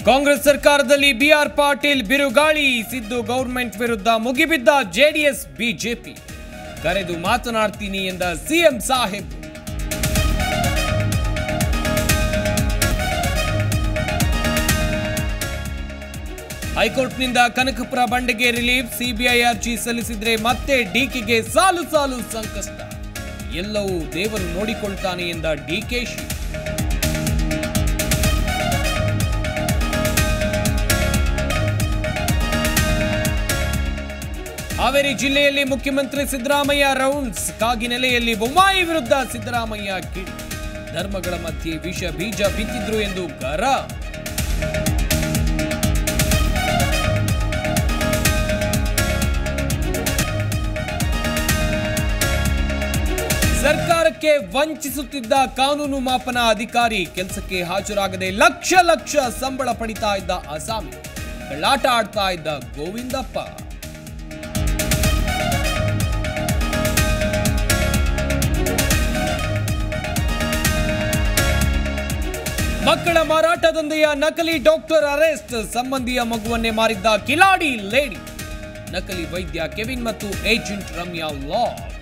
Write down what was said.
ಕಾಂಗ್ರೆಸ್ ಸರ್ಕಾರದಲ್ಲಿ ಬಿಆರ್ ಪಾಟೀಲ್ ಬಿರುಗಾಳಿ ಸಿದ್ದು ಗೌರ್ಮೆಂಟ್ ವಿರುದ್ಧ ಮುಗಿಬಿದ್ದ ಜೆಡಿಎಸ್ ಬಿಜೆಪಿ ಕರೆದು ಮಾತನಾಡ್ತೀನಿ ಎಂದ ಸಿಎಂ ಸಾಹೇಬ್ ಹೈಕೋರ್ಟ್ನಿಂದ ಕನಕಪುರ ಬಂಡೆಗೆ ರಿಲೀಫ್ ಸಿಬಿಐ ಅರ್ಜಿ ಸಲ್ಲಿಸಿದ್ರೆ ಮತ್ತೆ ಡಿಕೆಗೆ ಸಾಲು ಸಾಲು ಸಂಕಷ್ಟ ಎಲ್ಲವೂ ದೇವರು ನೋಡಿಕೊಳ್ತಾನೆ ಎಂದ ಡಿಕೆಶಿ ಹಾವೇರಿ ಜಿಲ್ಲೆಯಲ್ಲಿ ಮುಖ್ಯಮಂತ್ರಿ ಸಿದ್ದರಾಮಯ್ಯ ರೌಂಡ್ಸ್ ಕಾಗಿನೆಲೆಯಲ್ಲಿ ಬೊಮ್ಮಾಯಿ ವಿರುದ್ಧ ಸಿದ್ದರಾಮಯ್ಯ ಕಿಡಿ ಧರ್ಮಗಳ ಮಧ್ಯೆ ವಿಷ ಬೀಜ ಬಿತ್ತಿದ್ರು ಎಂದು ಗರ ಸರ್ಕಾರಕ್ಕೆ ವಂಚಿಸುತ್ತಿದ್ದ ಕಾನೂನು ಮಾಪನ ಅಧಿಕಾರಿ ಕೆಲಸಕ್ಕೆ ಹಾಜರಾಗದೆ ಲಕ್ಷ ಲಕ್ಷ ಸಂಬಳ ಪಡಿತಾ ಇದ್ದ ಅಸಾಮಿ ಕಳ್ಳಾಟ ಆಡ್ತಾ ಇದ್ದ ಗೋವಿಂದಪ್ಪ ಮಕ್ಕಳ ಮಾರಾಟ ದಂಧೆಯ ನಕಲಿ ಡಾಕ್ಟರ್ ಅರೆಸ್ಟ್ ಸಂಬಂಧಿಯ ಮಗುವನ್ನೇ ಮಾರಿದ್ದ ಕಿಲಾಡಿ ಲೇಡಿ ನಕಲಿ ವೈದ್ಯ ಕೆವಿನ್ ಮತ್ತು ಏಜೆಂಟ್ ರಮ್ಯಾ ಲಾಸ್